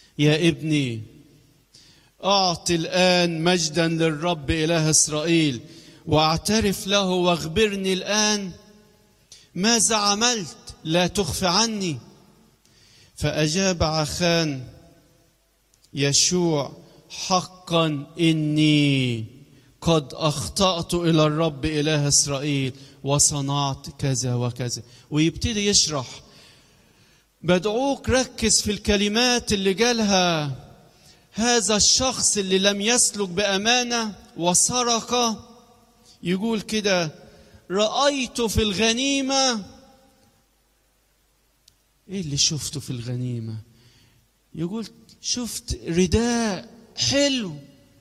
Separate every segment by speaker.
Speaker 1: يا ابني اعط الان مجدا للرب اله اسرائيل واعترف له واخبرني الان ماذا عملت لا تخف عني فاجاب عخان يشوع حقا اني قد اخطات الى الرب اله اسرائيل وصنعت كذا وكذا ويبتدي يشرح بدعوك ركز في الكلمات اللي قالها هذا الشخص اللي لم يسلك بامانه وسرق يقول كده رايت في الغنيمه ايه اللي شفته في الغنيمه يقول شفت رداء حلو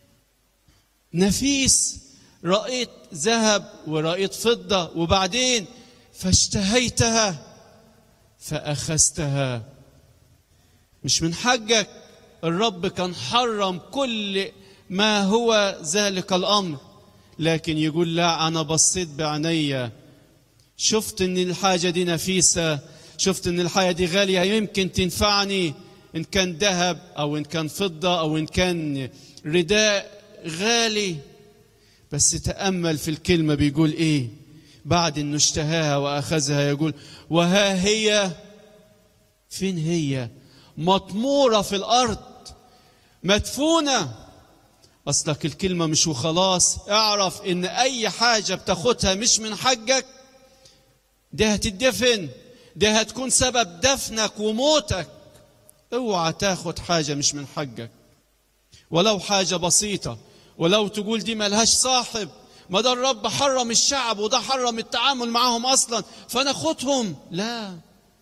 Speaker 1: نفيس رأيت ذهب ورأيت فضة وبعدين فاشتهيتها فأخذتها مش من حقك الرب كان حرم كل ما هو ذلك الأمر لكن يقول لا أنا بصيت بعينيا شفت إن الحاجة دي نفيسة شفت إن الحاجة دي غالية يمكن تنفعني إن كان ذهب أو إن كان فضة أو إن كان رداء غالي بس تأمل في الكلمة بيقول إيه بعد إنه اشتهاها وأخذها يقول وها هي فين هي مطمورة في الأرض مدفونة أصلك الكلمة مش وخلاص اعرف إن أي حاجة بتاخدها مش من حقك دي هتدفن دي هتكون سبب دفنك وموتك اوعى تاخد حاجة مش من حقك ولو حاجة بسيطة ولو تقول دي ملهاش صاحب ما ده الرب حرم الشعب وده حرم التعامل معهم اصلا فناخدهم لا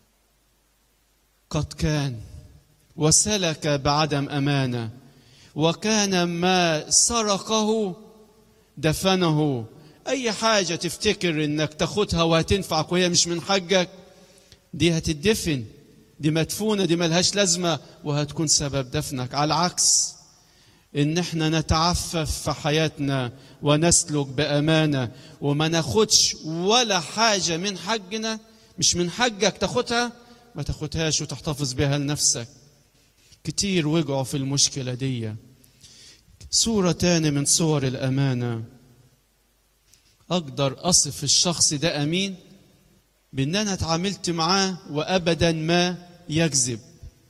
Speaker 1: قد كان وسلك بعدم امانه وكان ما سرقه دفنه اي حاجه تفتكر انك تاخدها وهتنفعك وهي مش من حقك دي هتدفن دي مدفونه دي ملهاش لازمه وهتكون سبب دفنك على العكس ان احنا نتعفف في حياتنا ونسلك بامانه وما ناخدش ولا حاجه من حقنا مش من حقك تاخدها ما تاخدهاش وتحتفظ بها لنفسك كتير وقعوا في المشكله دي صوره تاني من صور الامانه اقدر اصف الشخص ده امين بان انا اتعاملت معاه وابدا ما يكذب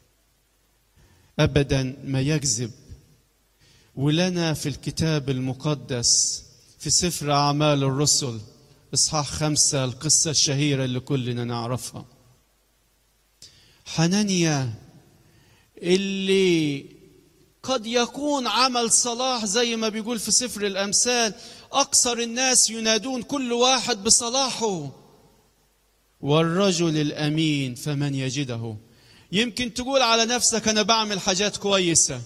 Speaker 1: ابدا ما يكذب ولنا في الكتاب المقدس في سفر أعمال الرسل إصحاح خمسة القصة الشهيرة اللي كلنا نعرفها حنانيا اللي قد يكون عمل صلاح زي ما بيقول في سفر الأمثال أكثر الناس ينادون كل واحد بصلاحه والرجل الأمين فمن يجده يمكن تقول على نفسك أنا بعمل حاجات كويسة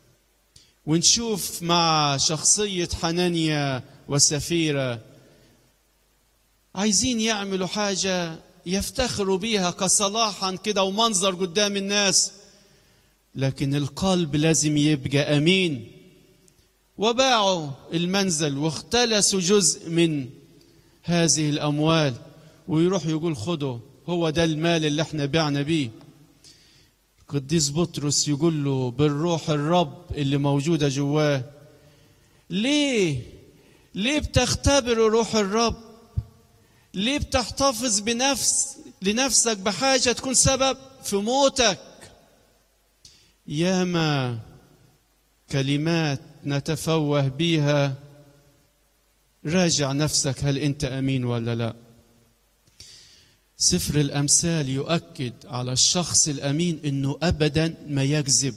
Speaker 1: ونشوف مع شخصية حنانيا وسفيرة عايزين يعملوا حاجة يفتخروا بيها كصلاحا كده ومنظر قدام الناس لكن القلب لازم يبقى أمين وباعوا المنزل واختلسوا جزء من هذه الأموال ويروح يقول خدوا هو ده المال اللي احنا بعنا بيه قديس بطرس يقول له بالروح الرب اللي موجوده جواه ليه ليه بتختبر روح الرب ليه بتحتفظ بنفس لنفسك بحاجه تكون سبب في موتك ياما كلمات نتفوه بيها راجع نفسك هل انت امين ولا لا سفر الامثال يؤكد على الشخص الامين انه ابدا ما يكذب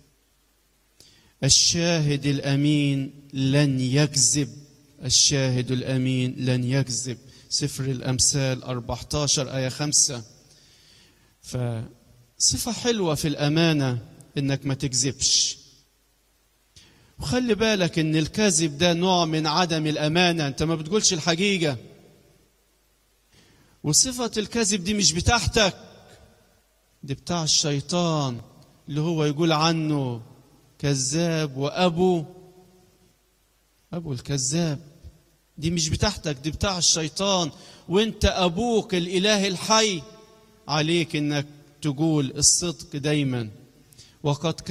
Speaker 1: الشاهد الامين لن يكذب الشاهد الامين لن يكذب سفر الامثال 14 ايه 5 فصفه حلوه في الامانه انك ما تكذبش وخلي بالك ان الكذب ده نوع من عدم الامانه انت ما بتقولش الحقيقه وصفة الكذب دي مش بتاعتك دي بتاع الشيطان اللي هو يقول عنه كذاب وأبو أبو الكذاب دي مش بتاعتك دي بتاع الشيطان وانت أبوك الإله الحي عليك انك تقول الصدق دايما وقد